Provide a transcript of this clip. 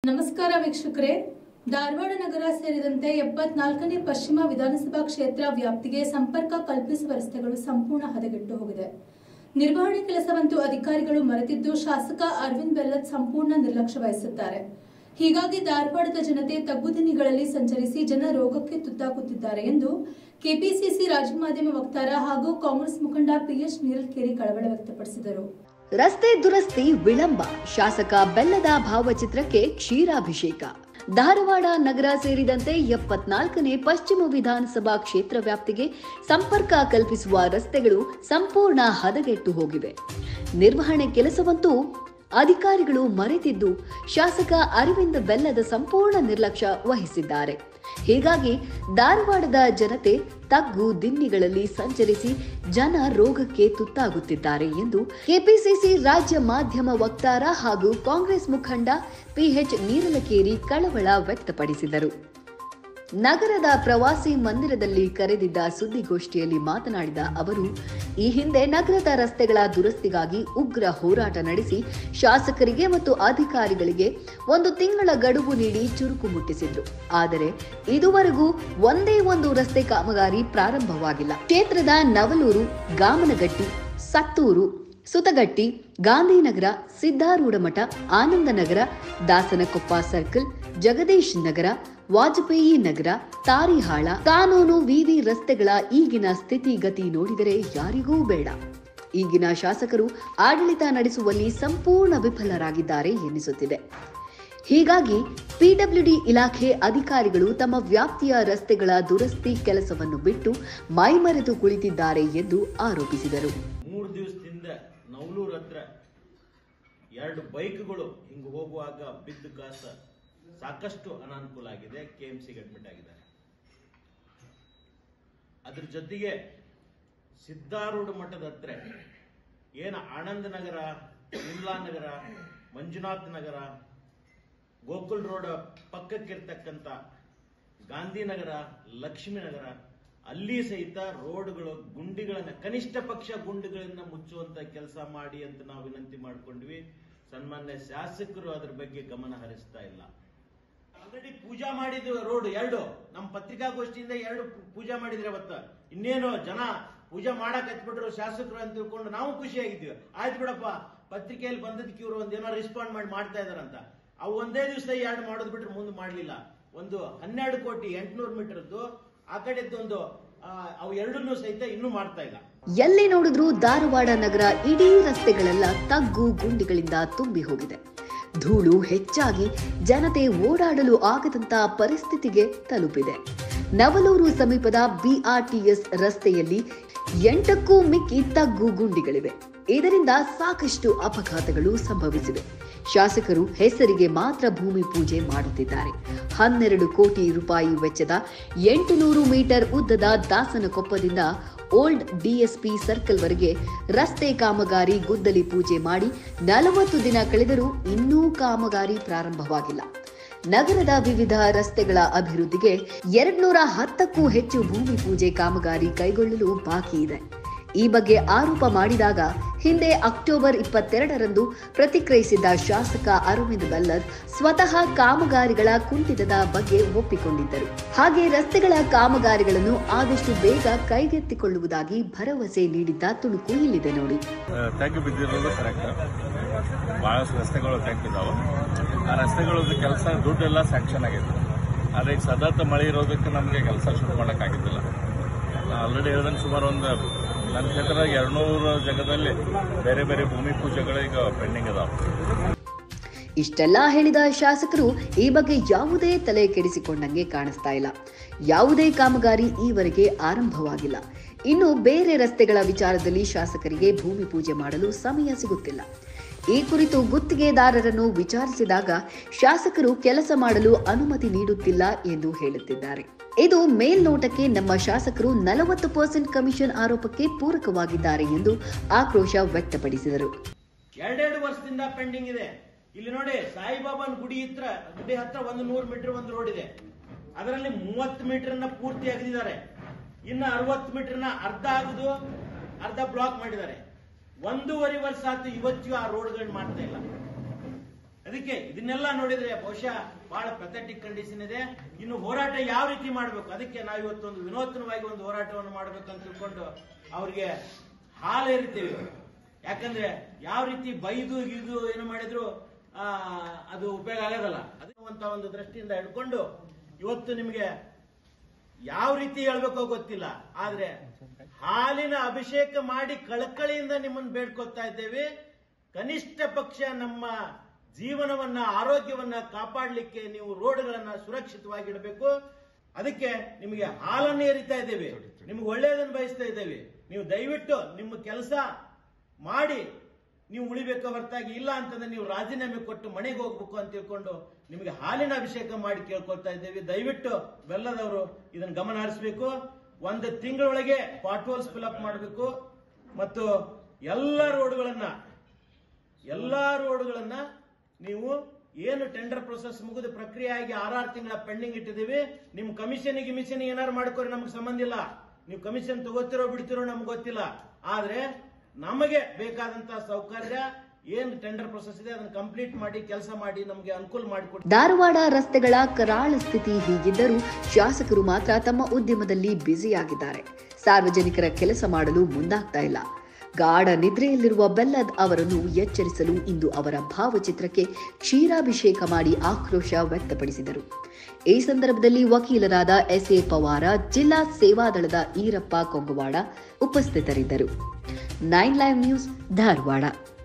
ನಮಸ್ಕಾರ ವೀಕ್ಷಕರೇ ಧಾರವಾಡ ನಗರ ಸೇರಿದಂತೆ ಎಪ್ಪತ್ನಾಲ್ಕನೇ ಪಶ್ಚಿಮ ವಿಧಾನಸಭಾ ಕ್ಷೇತ್ರ ವ್ಯಾಪ್ತಿಗೆ ಸಂಪರ್ಕ ಕಲ್ಪಿಸುವ ರಸ್ತೆಗಳು ಸಂಪೂರ್ಣ ಹದಗೆಟ್ಟು ಹೋಗಿದೆ ನಿರ್ವಹಣೆ ಕೆಲಸವಂತೂ ಅಧಿಕಾರಿಗಳು ಮರೆತಿದ್ದು ಶಾಸಕ ಅರವಿಂದ್ ಬೆಲ್ಲದ್ ಸಂಪೂರ್ಣ ನಿರ್ಲಕ್ಷ್ಯ ವಹಿಸುತ್ತಾರೆ ಹೀಗಾಗಿ ಧಾರವಾಡದ ಜನತೆ ತಗ್ಗುದಿನಿಗಳಲ್ಲಿ ಸಂಚರಿಸಿ ಜನ ರೋಗಕ್ಕೆ ತುತ್ತಾಗುತ್ತಿದ್ದಾರೆ ಎಂದು ಕೆಪಿಸಿಸಿ ರಾಜ್ಯ ಮಾಧ್ಯಮ ವಕ್ತಾರ ಹಾಗೂ ಕಾಂಗ್ರೆಸ್ ಮುಖಂಡ ಪಿಎಚ್ ನೀರಲ್ಕೇರಿ ಕಳವಳ ವ್ಯಕ್ತಪಡಿಸಿದರು ರಸ್ತೆ ದುರಸ್ತಿ ವಿಳಂಬ ಶಾಸಕ ಬೆಲ್ಲದ ಭಾವಚಿತ್ರಕ್ಕೆ ಕ್ಷೀರಾಭಿಷೇಕ ಧಾರವಾಡ ನಗರ ಸೇರಿದಂತೆ ಎಪ್ಪತ್ನಾಲ್ಕನೇ ಪಶ್ಚಿಮ ವಿಧಾನಸಭಾ ಕ್ಷೇತ್ರ ವ್ಯಾಪ್ತಿಗೆ ಸಂಪರ್ಕ ಕಲ್ಪಿಸುವ ರಸ್ತೆಗಳು ಸಂಪೂರ್ಣ ಹದಗೆಟ್ಟು ಹೋಗಿವೆ ನಿರ್ವಹಣೆ ಕೆಲಸವಂತೂ ಅಧಿಕಾರಿಗಳು ಮರೆತಿದ್ದು ಶಾಸಕ ಅರವಿಂದ್ ಬೆಲ್ಲದ ಸಂಪೂರ್ಣ ನಿರ್ಲಕ್ಷ್ಯ ವಹಿಸಿದ್ದಾರೆ ಹೀಗಾಗಿ ಧಾರವಾಡದ ಜನತೆ ತಗ್ಗು ದಿನ್ನಿಗಳಲ್ಲಿ ಸಂಚರಿಸಿ ಜನ ರೋಗಕ್ಕೆ ತುತ್ತಾಗುತ್ತಿದ್ದಾರೆ ಎಂದು ಕೆಪಿಸಿಸಿ ರಾಜ್ಯ ಮಾಧ್ಯಮ ವಕ್ತಾರ ಹಾಗೂ ಕಾಂಗ್ರೆಸ್ ಮುಖಂಡ ಪಿಎಚ್ ನೀರಲಕೇರಿ ಕಳವಳ ವ್ಯಕ್ತಪಡಿಸಿದರು ನಗರದ ಪ್ರವಾಸಿ ಮಂದಿರದಲ್ಲಿ ಕರೆದಿದ್ದ ಸುದ್ದಿಗೋಷ್ಠಿಯಲ್ಲಿ ಮಾತನಾಡಿದ ಅವರು ಈ ಹಿಂದೆ ನಗರದ ರಸ್ತೆಗಳ ದುರಸ್ತಿಗಾಗಿ ಉಗ್ರ ಹೋರಾಟ ನಡೆಸಿ ಶಾಸಕರಿಗೆ ಮತ್ತು ಅಧಿಕಾರಿಗಳಿಗೆ ಒಂದು ತಿಂಗಳ ಗಡುವು ನೀಡಿ ಚುರುಕು ಮುಟ್ಟಿಸಿದ್ರು ಆದರೆ ಇದುವರೆಗೂ ಒಂದೇ ಒಂದು ರಸ್ತೆ ಕಾಮಗಾರಿ ಪ್ರಾರಂಭವಾಗಿಲ್ಲ ಕ್ಷೇತ್ರದ ನವಲೂರು ಗಾಮನಗಟ್ಟಿ ಸತ್ತೂರು ಸುತಗಟ್ಟಿ ಗಾಂಧಿನಗರ ಸಿದ್ದಾರೂಢ ಮಠ ಆನಂದನಗರ ದಾಸನಕೊಪ್ಪ ಸರ್ಕಲ್ ಜಗದೀಶ್ ನಗರ ವಾಜಪೇಯಿ ನಗರ ತಾರಿಹಾಳ ಕಾನೂನು ವಿವಿ ರಸ್ತೆಗಳ ಈಗಿನ ಸ್ಥಿತಿಗತಿ ನೋಡಿದರೆ ಯಾರಿಗೂ ಬೇಡ ಈಗಿನ ಶಾಸಕರು ಆಡಳಿತ ನಡೆಸುವಲ್ಲಿ ಸಂಪೂರ್ಣ ವಿಫಲರಾಗಿದ್ದಾರೆ ಎನ್ನಿಸುತ್ತಿದೆ ಹೀಗಾಗಿ ಪಿಡಬ್ಲ್ಯೂಡಿ ಇಲಾಖೆ ಅಧಿಕಾರಿಗಳು ತಮ್ಮ ವ್ಯಾಪ್ತಿಯ ರಸ್ತೆಗಳ ದುರಸ್ತಿ ಕೆಲಸವನ್ನು ಬಿಟ್ಟು ಮೈಮರೆತು ಕುಳಿತಿದ್ದಾರೆ ಎಂದು ಆರೋಪಿಸಿದರು ಮೂರು ದಿವಸದಿಂದ ನವಲೂರ್ ಹತ್ರ ಎರಡು ಬೈಕ್ಗಳು ಹಿಂಗೆ ಹೋಗುವಾಗ ಬಿದ್ದು ಕಾಸ ಸಾಕಷ್ಟು ಅನಾನುಕೂಲ ಆಗಿದೆ ಕೆ ಎಂ ಸಿಗೆ ಅಡ್ಮಿಟ್ ಆಗಿದ್ದಾರೆ ಅದ್ರ ಜೊತೆಗೆ ಸಿದ್ದಾರೂಢ ಮಠದ ಹತ್ರ ಏನ ಆನಂದ ನಗರ ವಿಮ್ಲಾ ನಗರ ಮಂಜುನಾಥ್ ನಗರ ಗೋಕುಲ್ ರೋಡ್ ಪಕ್ಕಕ್ಕಿರ್ತಕ್ಕಂಥ ಗಾಂಧಿನಗರ ಲಕ್ಷ್ಮೀನಗರ ಅಲ್ಲಿ ಸಹಿತ ರೋಡ್ಗಳು ಗುಂಡಿಗಳನ್ನ ಕನಿಷ್ಠ ಪಕ್ಷ ಗುಂಡಿಗಳನ್ನ ಮುಚ್ಚುವಂತ ಕೆಲಸ ಮಾಡಿ ಅಂತ ನಾವು ವಿನಂತಿ ಮಾಡ್ಕೊಂಡ್ವಿ ಸನ್ಮಾನ್ಯ ಶಾಸಕರು ಅದ್ರ ಬಗ್ಗೆ ಗಮನ ಹರಿಸ್ತಾ ಇಲ್ಲ ಆಲ್ರೆಡಿ ಪೂಜಾ ಮಾಡಿದ್ವಿ ರೋಡ್ ಎರಡು ನಮ್ಮ ಪತ್ರಿಕಾಗೋಷ್ಠಿಯಿಂದ ಎರಡು ಪೂ- ಪೂಜಾ ಮಾಡಿದ್ರೆ ಅವತ್ತ ಇನ್ನೇನು ಜನ ಪೂಜಾ ಮಾಡಕ್ ಹತ್ಬಿಟ್ರು ಶಾಸಕರು ಅಂತ ತಿಳ್ಕೊಂಡು ನಾವು ಖುಷಿಯಾಗಿದ್ವಿ ಆಯ್ತು ಬಿಡಪ್ಪ ಪತ್ರಿಕೆಯಲ್ಲಿ ಬಂದದಕ್ಕೆ ಇವರು ಒಂದೇನೋ ರೆಸ್ಪಾಂಡ್ ಮಾಡಿ ಮಾಡ್ತಾ ಇದಾರಂತ ಅವು ಒಂದೇ ದಿವಸ ಎರಡು ಮಾಡೋದು ಬಿಟ್ರೆ ಮುಂದೆ ಮಾಡ್ಲಿಲ್ಲ ಒಂದು ಹನ್ನೆರಡು ಕೋಟಿ ಎಂಟುನೂರು ಮೀಟರ್ದು ಆ ಕಡೆದ್ದು ಒಂದು ಆ, ಅವು ಎರಡನ್ನೂ ಸಹಿತ ಇನ್ನೂ ಮಾಡ್ತಾ ಇಲ್ಲ ಎಲ್ಲಿ ನೋಡಿದ್ರೂ ಧಾರವಾಡ ನಗರ ಇಡೀ ರಸ್ತೆಗಳೆಲ್ಲ ತಗ್ಗು ಗುಂಡಿಗಳಿಂದ ತುಂಬಿ ಹೋಗಿದೆ ಧೂಳು ಹೆಚ್ಚಾಗಿ ಜನತೆ ಓಡಾಡಲು ಆಗದಂತ ಪರಿಸ್ಥಿತಿಗೆ ತಲುಪಿದೆ ನವಲೂರು ಸಮೀಪದ ಬಿಆರ್ಟಿಎಸ್ ರಸ್ತೆಯಲ್ಲಿ ಎಂಟಕ್ಕೂ ಮಿಕ್ಕಿ ತಗ್ಗು ಗುಂಡಿಗಳಿವೆ ಇದರಿಂದ ಸಾಕಷ್ಟು ಅಪಘಾತಗಳು ಸಂಭವಿಸಿವೆ ಶಾಸಕರು ಹೆಸರಿಗೆ ಮಾತ್ರ ಭೂಮಿ ಪೂಜೆ ಮಾಡುತ್ತಿದ್ದಾರೆ ಹನ್ನೆರಡು ಕೋಟಿ ರೂಪಾಯಿ ವೆಚ್ಚದ ಎಂಟುನೂರು ಮೀಟರ್ ಉದ್ದದ ದಾಸನಕೊಪ್ಪದಿಂದ ಓಲ್ಡ್ ಡಿಎಸ್ಪಿ ಸರ್ಕಲ್ ವರೆಗೆ ರಸ್ತೆ ಕಾಮಗಾರಿ ಗುದ್ದಲಿ ಪೂಜೆ ಮಾಡಿ ನಲವತ್ತು ದಿನ ಕಳೆದರೂ ಇನ್ನೂ ಕಾಮಗಾರಿ ಪ್ರಾರಂಭವಾಗಿಲ್ಲ ನಗರದ ವಿವಿಧ ರಸ್ತೆಗಳ ಅಭಿವೃದ್ಧಿಗೆ ಎರಡ್ನೂರ ಹತ್ತಕ್ಕೂ ಹೆಚ್ಚು ಭೂಮಿ ಪೂಜೆ ಕಾಮಗಾರಿ ಕೈಗೊಳ್ಳಲು ಬಾಕಿ ಇದೆ ಈ ಬಗ್ಗೆ ಆರೋಪ ಮಾಡಿದಾಗ ಹಿಂದೆ ಅಕ್ಟೋಬರ್ ಇಪ್ಪತ್ತೆರಡರಂದು ಪ್ರತಿಕ್ರಿಯಿಸಿದ್ದ ಶಾಸಕ ಅರವಿಂದ್ ಬೆಲ್ಲದ್ ಸ್ವತಃ ಕಾಮಗಾರಿಗಳ ಕುಂಠಿತದ ಬಗ್ಗೆ ಒಪ್ಪಿಕೊಂಡಿದ್ದರು ಹಾಗೆ ರಸ್ತೆಗಳ ಕಾಮಗಾರಿಗಳನ್ನು ಆದಷ್ಟು ಬೇಗ ಕೈಗೆತ್ತಿಕೊಳ್ಳುವುದಾಗಿ ಭರವಸೆ ನೀಡಿದ್ದ ತುಣುಕು ಇಲ್ಲಿದೆ ನೋಡಿ ತೆಗ್ಗು ಬಿದ್ದಿರೋದು ಕರೆಕ್ಟ್ ಬಹಳಷ್ಟು ರಸ್ತೆಗಳು ತೆಗ್ಗಿದ್ದಾವೆ ಆ ರಸ್ತೆಗಳದ್ದು ಕೆಲಸ ದುಡ್ಡೆಲ್ಲ ಸ್ಯಾಂಕ್ಷನ್ ಆಗೈತೆ ಆದರೆ ಈಗ ಸತತ ಮಳೆ ಇರೋದಕ್ಕೆ ನಮಗೆ ಕೆಲಸ ಶುರು ಮಾಡೋಕ್ಕಾಗಿದ್ದಿಲ್ಲ ಆಲ್ರೆಡಿ ಹೇಳ್ದಂಗೆ ಸುಮಾರು ಒಂದು ನನ್ನ ಕ್ಷೇತ್ರ ಎರಡ್ನೂರು ಜಾಗದಲ್ಲಿ ಬೇರೆ ಬೇರೆ ಭೂಮಿ ಪೂಜೆಗಳು ಈಗ ಪೆಂಡಿಂಗ್ ಇದಾವೆ ಇಷ್ಟೆಲ್ಲ ಹೇಳಿದ ಶಾಸಕರು ಈ ಬಗ್ಗೆ ಯಾವುದೇ ತಲೆ ಕೆಡಿಸಿಕೊಂಡಂಗೆ ಕಾಣಿಸ್ತಾ ಇಲ್ಲ ಯಾವುದೇ ಕಾಮಗಾರಿ ಈವರೆಗೆ ಆರಂಭವಾಗಿಲ್ಲ ಇನ್ನು ಬೇರೆ ರಸ್ತೆಗಳ ವಿಚಾರದಲ್ಲಿ ಶಾಸಕರಿಗೆ ಭೂಮಿ ಪೂಜೆ ಮಾಡಲು ಸಮಯ ಸಿಗುತ್ತಿಲ್ಲ ಈ ಕುರಿತು ಗುತ್ತಿಗೆದಾರರನ್ನು ವಿಚಾರಿಸಿದಾಗ ಶಾಸಕರು ಕೆಲಸ ಮಾಡಲು ಅನುಮತಿ ನೀಡುತ್ತಿಲ್ಲ ಎಂದು ಹೇಳುತ್ತಿದ್ದಾರೆ ಇದು ಮೇಲ್ನೋಟಕ್ಕೆ ನಮ್ಮ ಶಾಸಕರು ನಲವತ್ತು ಪರ್ಸೆಂಟ್ ಕಮಿಷನ್ ಆರೋಪಕ್ಕೆ ಪೂರಕವಾಗಿದ್ದಾರೆ ಎಂದು ಆಕ್ರೋಶ ವ್ಯಕ್ತಪಡಿಸಿದರು ಎರಡೆರಡು ವರ್ಷದಿಂದ ಪೆಂಡಿಂಗ್ ಇದೆ ಇಲ್ಲಿ ನೋಡಿ ಸಾಯಿಬಾಬಾನ್ ಗುಡಿ ಹತ್ರ ಗುಡಿ ಹತ್ರ ಒಂದು ನೂರು ಮೀಟರ್ ಒಂದು ರೋಡ್ ಇದೆ ಅದರಲ್ಲಿ ಮೂವತ್ತು ಮೀಟರ್ ನ ಪೂರ್ತಿ ಅಗದಿದ್ದಾರೆ ಇನ್ನು ಅರವತ್ತು ಮೀಟರ್ ನ ಅರ್ಧ ಆಗುದು ಅರ್ಧ ಬ್ಲಾಕ್ ಮಾಡಿದ್ದಾರೆ ಒಂದೂವರೆ ವರ್ಷ ಆಯ್ತು ಇವತ್ತು ಆ ರೋಡ್ಗಳನ್ನ ಮಾಡ್ತಾ ಇಲ್ಲ ಅದಕ್ಕೆ ಇದನ್ನೆಲ್ಲ ನೋಡಿದ್ರೆ ಬಹುಶಃ ಬಹಳ ಪೆಥೆಟಿಕ್ ಕಂಡೀಷನ್ ಇದೆ ಇನ್ನು ಹೋರಾಟ ಯಾವ ರೀತಿ ಮಾಡಬೇಕು ಅದಕ್ಕೆ ನಾವು ಇವತ್ತೊಂದು ವಿನೂತನವಾಗಿ ಒಂದು ಹೋರಾಟವನ್ನು ಮಾಡಬೇಕು ಅಂತ ತಿಳ್ಕೊಂಡು ಅವ್ರಿಗೆ ಹಾಲು ಏರಿತೇವೆ ಯಾಕಂದ್ರೆ ಯಾವ ರೀತಿ ಬೈದು ಇದು ಏನು ಮಾಡಿದ್ರು ಆ, ಅದು ಉಪಯೋಗ ಆಗೋದಲ್ಲ ಅಂತ ಒಂದು ದೃಷ್ಟಿಯಿಂದ ಹಿಡ್ಕೊಂಡು ಇವತ್ತು ನಿಮಗೆ ಯಾವ ರೀತಿ ಹೇಳ್ಬೇಕೋ ಗೊತ್ತಿಲ್ಲ ಆದ್ರೆ ಹಾಲಿನ ಅಭಿಷೇಕ ಮಾಡಿ ಕಳಕಳಿಯಿಂದ ನಿಮ್ಮನ್ನು ಬೇಡ್ಕೊತಾ ಇದ್ದೇವೆ ಕನಿಷ್ಠ ಪಕ್ಷ ನಮ್ಮ ಜೀವನವನ್ನ ಆರೋಗ್ಯವನ್ನ ಕಾಪಾಡಲಿಕ್ಕೆ ನೀವು ರೋಡ್ಗಳನ್ನ ಸುರಕ್ಷಿತವಾಗಿ ಇಡಬೇಕು ಅದಕ್ಕೆ ನಿಮಗೆ ಹಾಲನ್ನು ಏರಿತಾ ಇದ್ದೇವೆ ನಿಮ್ಗೆ ಒಳ್ಳೆಯದನ್ನು ಬಯಸ್ತಾ ಇದ್ದೇವೆ ನೀವು ದಯವಿಟ್ಟು ನಿಮ್ಮ ಕೆಲಸ ಮಾಡಿ ನೀವು ಉಳಿಬೇಕು ಹೊರತಾಗಿ ಇಲ್ಲ ಅಂತಂದ್ರೆ ನೀವು ರಾಜೀನಾಮೆ ಕೊಟ್ಟು ಮನೆಗೆ ಹೋಗ್ಬೇಕು ಅಂತ ತಿಳ್ಕೊಂಡು ನಿಮಗೆ ಹಾಲಿನ ಅಭಿಷೇಕ ಮಾಡಿ ಕೇಳ್ಕೊಳ್ತಾ ಇದ್ದೇವೆ ದಯವಿಟ್ಟು ಬೆಲ್ಲದವರು ಇದನ್ನು ಗಮನ ಹರಿಸಬೇಕು ಒಂದು ತಿಂಗಳೊಳಗೆ ಪಾಟ್ವೋಲ್ಸ್ ಫಿಲಪ್ ಮಾಡಬೇಕು ಮತ್ತು ಎಲ್ಲ ರೋಡ್ಗಳನ್ನ ಎಲ್ಲಾ ರೋಡ್ಗಳನ್ನ ನೀವು ಏನು ಟೆಂಡರ್ ಪ್ರೊಸೆಸ್ ಮುಗಿದ ಪ್ರಕ್ರಿಯೆ ಆಗಿ ಆರಾರು ತಿಂಗಳ ಪೆಂಡಿಂಗ್ ಇಟ್ಟಿದ್ದೀವಿ ನಿಮ್ ಕಮಿಷನ್ ಗಿಮಿಷನ್ ಏನಾರು ಮಾಡ್ಕೋರಿ ನಮ್ಗೆ ಸಂಬಂಧ ಇಲ್ಲ ನೀವು ಕಮಿಷನ್ ತಗೋತಿರೋ ಬಿಡ್ತಿರೋ ನಮ್ಗೆ ಗೊತ್ತಿಲ್ಲ ಆದ್ರೆ ನಮಗೆ ಬೇಕಾದಂತ ಸೌಕರ್ಯ ಏನು ಟೆಂಡರ್ ಪ್ರೊಸೆಸ್ ಇದೆ ಅದನ್ನ ಕಂಪ್ಲೀಟ್ ಮಾಡಿ ಕೆಲಸ ಮಾಡಿ ನಮಗೆ ಅನುಕೂಲ ಮಾಡಿಕೊಡಿ ಧಾರವಾಡ ರಸ್ತೆಗಳ ಕರಾಳ ಸ್ಥಿತಿ ಹೀಗಿದ್ದರೂ ಶಾಸಕರು ಮಾತ್ರ ತಮ್ಮ ಉದ್ಯಮದಲ್ಲಿ ಬ್ಯುಸಿಯಾಗಿದ್ದಾರೆ ಸಾರ್ವಜನಿಕರ ಕೆಲಸ ಮಾಡಲು ಮುಂದಾಗ್ತಾ ಇಲ್ಲ ಗಾಢ ನಿದ್ರೆಯಲ್ಲಿರುವ ಬೆಲ್ಲದ್ ಅವರನ್ನು ಎಚ್ಚರಿಸಲು ಇಂದು ಅವರ ಭಾವಚಿತ್ರಕ್ಕೆ ಕ್ಷೀರಾಭಿಷೇಕ ಮಾಡಿ ಆಕ್ರೋಶ ವ್ಯಕ್ತಪಡಿಸಿದರು ಈ ಸಂದರ್ಭದಲ್ಲಿ ವಕೀಲರಾದ ಎಸ್ ಎ ಪವಾರ ಜಿಲ್ಲಾ ಸೇವಾದಳದ ಈರಪ್ಪ ಕೊಂಗವಾಡ ಉಪಸ್ಥಿತರಿದ್ದರು ನೈನ್ ಲೈವ್ ನ್ಯೂಸ್ ಧಾರವಾಡ